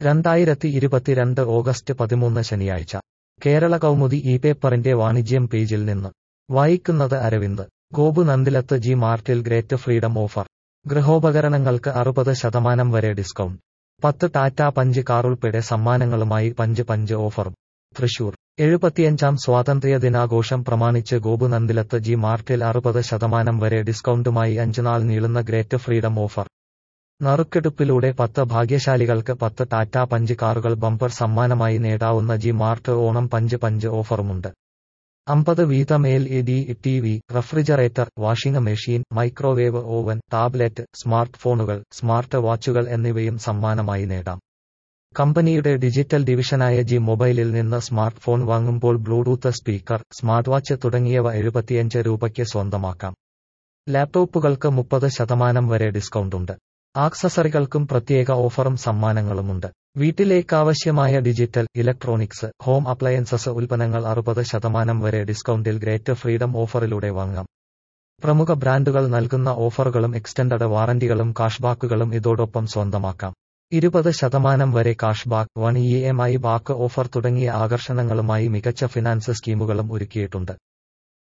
രണ്ടായിരത്തി ഇരുപത്തിരണ്ട് ഓഗസ്റ്റ് പതിമൂന്ന് ശനിയാഴ്ച കേരള കൗമുദി ഈ പേപ്പറിന്റെ വാണിജ്യം പേജിൽ നിന്ന് വായിക്കുന്നത് അരവിന്ദ് ഗോപു നന്ദിലത്ത് ജി മാർട്ടിൽ ഗ്രേറ്റ് ഫ്രീഡം ഓഫർ ഗൃഹോപകരണങ്ങൾക്ക് അറുപത് ശതമാനം വരെ ഡിസ്കൗണ്ട് പത്ത് ടാറ്റ പഞ്ച് കാറുൾപ്പെടെ സമ്മാനങ്ങളുമായി പഞ്ച് പഞ്ച് ഓഫറും തൃശൂർ എഴുപത്തിയഞ്ചാം സ്വാതന്ത്ര്യ ദിനാഘോഷം പ്രമാണിച്ച് ഗോപു നന്ദിലത്ത് ജി മാർട്ടിൽ അറുപത് ശതമാനം വരെ ഡിസ്കൗണ്ടുമായി അഞ്ചുനാൾ നീളുന്ന ഗ്രേറ്റ് ഫ്രീഡം ഓഫർ നറുക്കെടുപ്പിലൂടെ പത്ത് ഭാഗ്യശാലികൾക്ക് പത്ത് ടാറ്റ പഞ്ച് കാറുകൾ ബമ്പർ സമ്മാനമായി നേടാവുന്ന G mart Onam punch punch ഓഫറുമുണ്ട് അമ്പത് വീതം L E D T V refrigerator washing machine microwave oven tablet smart ഫോണുകൾ സ്മാർട്ട് വാച്ചുകൾ എന്നിവയും സമ്മാനമായി നേടാം കമ്പനിയുടെ ഡിജിറ്റൽ ഡിവിഷനായ ജി മൊബൈലിൽ നിന്ന് സ്മാർട്ട് ഫോൺ വാങ്ങുമ്പോൾ ബ്ലൂടൂത്ത് സ്പീക്കർ സ്മാർട്ട് വാച്ച് തുടങ്ങിയവ എഴുപത്തിയഞ്ച് രൂപയ്ക്ക് സ്വന്തമാക്കാം ലാപ്ടോപ്പുകൾക്ക് മുപ്പത് ശതമാനം വരെ ഡിസ്കൗണ്ടുണ്ട് ആക്സസറികൾക്കും പ്രത്യേക ഓഫറും സമ്മാനങ്ങളുമുണ്ട് വീട്ടിലേക്കാവശ്യമായ ഡിജിറ്റൽ ഇലക്ട്രോണിക്സ് ഹോം അപ്ലയൻസസ് ഉൽപ്പന്നങ്ങൾ അറുപത് ശതമാനം വരെ ഡിസ്കൗണ്ടിൽ ഗ്രേറ്റ് ഫ്രീഡം ഓഫറിലൂടെ വാങ്ങാം പ്രമുഖ ബ്രാൻഡുകൾ നൽകുന്ന ഓഫറുകളും എക്സ്റ്റൻഡഡ് വാറന്റികളും കാഷ്ബാക്കുകളും ഇതോടൊപ്പം സ്വന്തമാക്കാം ഇരുപത് ശതമാനം വരെ cashback one E M I back offer തുടങ്ങിയ ആകർഷണങ്ങളുമായി മികച്ച ഫിനാൻസ് സ്കീമുകളും ഒരുക്കിയിട്ടുണ്ട്